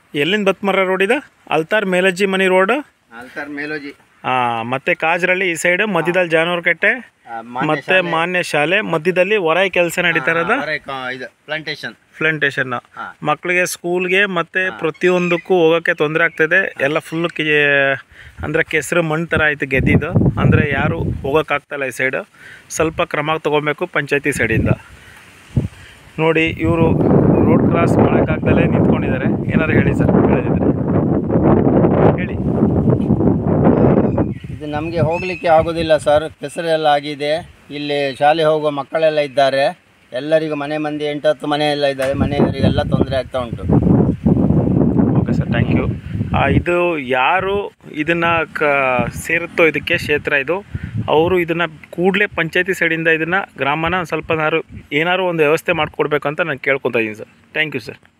ಎಲ್ಲಿಂದ ಬತ್ಮರ ರೋಡ್ ಇದೆ ಅಲ್ತಾರ್ ಮೇಲಜ್ಜಿ ಮನಿ ರೋಡ್ ಅಲ್ತಾರ್ ಮೇಲೋಜಿ ಮತ್ತೆ ಕಾಜರಳ್ಳಿ ಈ ಸೈಡ್ ಮಧ್ಯದಲ್ಲಿ ಜಾನೂರು ಕಟ್ಟೆ ಆ, ಮಾನ್ಯ ಮತ್ತೆ ಮಾನ್ಯ ಶಾಲೆ ಮಧ್ಯದಲ್ಲಿ ಹೊರಾಯಿ ಕೆಲಸ ನಡೀತಾ ಇರೋದ ಹೊರೆ ಕಾ- ಇದು ಪ್ಲಾಂಟೇಶನ್ ಪ್ಲಾಂಟೇಶನ್ ಹಾ. ಮಕ್ಕಳಿಗೆ ಸ್ಕೂಲ್ಗೆ ಮತ್ತೆ ಪ್ರತಿಯೊಂದಕ್ಕೂ ಹೋಗೋಕ್ಕೆ ತೊಂದರೆ ಆಗ್ತಿದೆ ಎಲ್ಲ ಫುಲ್ ಅಂದರೆ ಕೆಸರು ಮಣ್ಣು ಥರ ಆಯ್ತು ಗೆದ್ದಿದ್ದು ಅಂದರೆ ಯಾರು ಹೋಗೋಕ್ಕಾಗ್ತಾಯಿಲ್ಲ ಈ ಸೈಡು ಸ್ವಲ್ಪ ಕ್ರಮ ತಗೊಬೇಕು ಪಂಚಾಯತಿ ಸೈಡಿಂದ ನೋಡಿ ಇವರು ರೋಡ್ ಕ್ರಾಸ್ ಮಾಡೋಕ್ಕಾಗ್ದಲೇ ನಿಂತ್ಕೊಂಡಿದ್ದಾರೆ ಏನಾರು ಹೇಳಿ ಸರ್ ಹೇಳಿದ್ರೆ ಹೇಳಿ ಇದು ನಮಗೆ ಹೋಗಲಿಕ್ಕೆ ಆಗೋದಿಲ್ಲ ಸರ್ ಕೆಸರೆಲ್ಲ ಆಗಿದೆ ಇಲ್ಲಿ ಶಾಲೆ ಹೋಗುವ ಮಕ್ಕಳೆಲ್ಲ ಇದ್ದಾರೆ ಎಲ್ಲರಿಗೂ ಮನೆ ಮಂದಿ ಎಂಟತ್ತು ಮನೆ ಎಲ್ಲ ಇದ್ದಾರೆ ಮನೆಯವರಿಗೆಲ್ಲ ತೊಂದರೆ ಆಗ್ತಾ ಉಂಟು ಓಕೆ ಸರ್ ಥ್ಯಾಂಕ್ ಯು ಇದು ಯಾರು ಇದನ್ನು ಕ ಸೇರುತ್ತೋ ಇದಕ್ಕೆ ಕ್ಷೇತ್ರ ಇದು ಅವರು ಇದನ್ನು ಕೂಡಲೇ ಪಂಚಾಯತಿ ಸೈಡಿಂದ ಇದನ್ನು ಗ್ರಾಮನ ಒಂದು ಸ್ವಲ್ಪ ಏನಾದ್ರು ಏನಾದ್ರು ಒಂದು ವ್ಯವಸ್ಥೆ ಮಾಡಿಕೊಡ್ಬೇಕು ಅಂತ ನಾನು ಕೇಳ್ಕೊತಾ ಇದ್ದೀನಿ ಸರ್ ಥ್ಯಾಂಕ್ ಯು ಸರ್